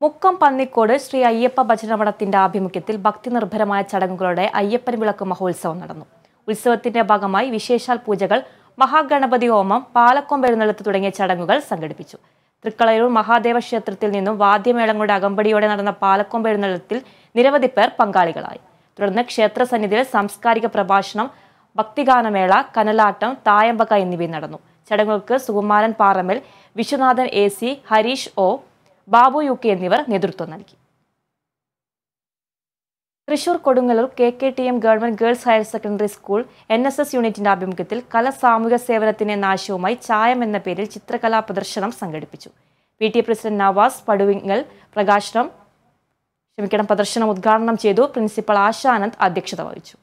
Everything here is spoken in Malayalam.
മുക്കം പന്നിക്കോട് ശ്രീ അയ്യപ്പ ഭജനമഠത്തിന്റെ ആഭിമുഖ്യത്തിൽ ഭക്തിനിർഭരമായ ചടങ്ങുകളോടെ അയ്യപ്പൻ വിളക്ക് മഹോത്സവം നടന്നു ഉത്സവത്തിന്റെ ഭാഗമായി വിശേഷാൽ പൂജകൾ മഹാഗണപതി ഹോമം പാലക്കൊമ്പ് എഴുന്നള്ളത്ത് തുടങ്ങിയ ചടങ്ങുകൾ സംഘടിപ്പിച്ചു തൃക്കളയൂർ മഹാദേവ ക്ഷേത്രത്തിൽ നിന്നും വാദ്യമേളങ്ങളുടെ അകമ്പടിയോടെ നടന്ന പാലക്കൊമ്പ് എഴുന്നള്ളത്തിൽ നിരവധി പേർ പങ്കാളികളായി തുടർന്ന് ക്ഷേത്ര സന്നിധിയിൽ സാംസ്കാരിക പ്രഭാഷണം ഭക്തിഗാനമേള കനലാട്ടം തായമ്പക എന്നിവയും നടന്നു ചടങ്ങുകൾക്ക് Sukumaran Paramal Viswanathan A C Harish O Babu U K എന്നിവർ നേതൃത്വം നൽകി Thrissur Kodungallur K K T M government girls higher secondary school N S S യൂണിറ്റിന്റെ ആഭിമുഖ്യത്തിൽ കല സാമൂഹിക സേവനത്തിന് എന്ന ആശയവുമായി ചായം എന്ന പേരിൽ ചിത്രകലാ പ്രദർശനം സംഘടിപ്പിച്ചു P T A president Navas Paduvingal പ്രകാശനം ക്ഷമിക്കണം പ്രദർശനം ഉദ്ഘാടനം ചെയ്തു പ്രിൻസിപ്പൽ ആശാനന്ദ് അധ്യക്ഷത വഹിച്ചു